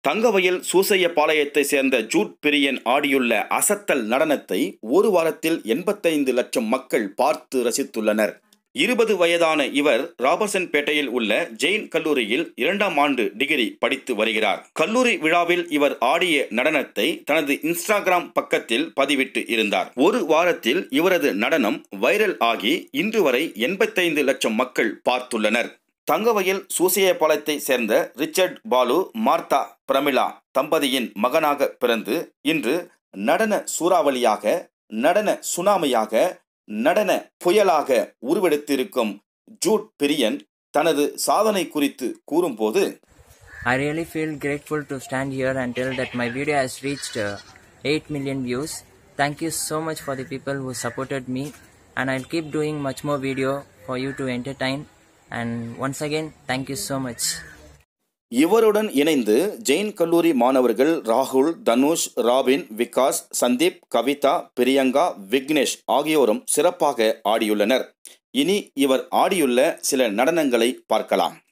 தங்கவயல் சூசையபாளையத்தை சேர்ந்த ஜூட் பிரியன் ஆடியுள்ள அசத்தல் நடனத்தை ஒரு வாரத்தில் எண்பத்தைந்து லட்சம் மக்கள் பார்த்து ரசித்துள்ளனர் இருபது வயதான இவர் ராபர்சன் பேட்டையில் உள்ள ஜெயின் கல்லூரியில் இரண்டாம் ஆண்டு டிகிரி படித்து வருகிறார் கல்லூரி விழாவில் இவர் ஆடிய நடனத்தை தனது இன்ஸ்டாகிராம் பக்கத்தில் பதிவிட்டு இருந்தார் ஒரு வாரத்தில் இவரது நடனம் வைரல் ஆகி இன்று வரை எண்பத்தைந்து லட்சம் மக்கள் பார்த்துள்ளனர் தங்கவயல் சூசியபாளையத்தை சேர்ந்த ரிச்சர்ட் பாலு மார்த்தா பிரமிளா தம்பதியின் மகனாக பிறந்து இன்று நடன சூறாவளியாக நடன சுனாமியாக நடன புயலாக உருவெடுத்திருக்கும் ஜூட் பிரியன் தனது சாதனை குறித்து கூறும்போது I really feel grateful to stand here and tell that my video has reached uh, 8 million views. Thank you so much for the people who supported me and I'll keep doing much more video for you to entertain and once again thank you so much. இவருடன் இணைந்து ஜெயின் கல்லூரி மாணவர்கள் ராகுல் Dhanush Robin Vikas Sandeep Kavitha Priyanka Vignesh ஆகியோரும் சிறப்பாக ஆடியுள்ளனர் இனி இவர் ஆடியுள்ள சில நடனங்களை பார்க்கலாம்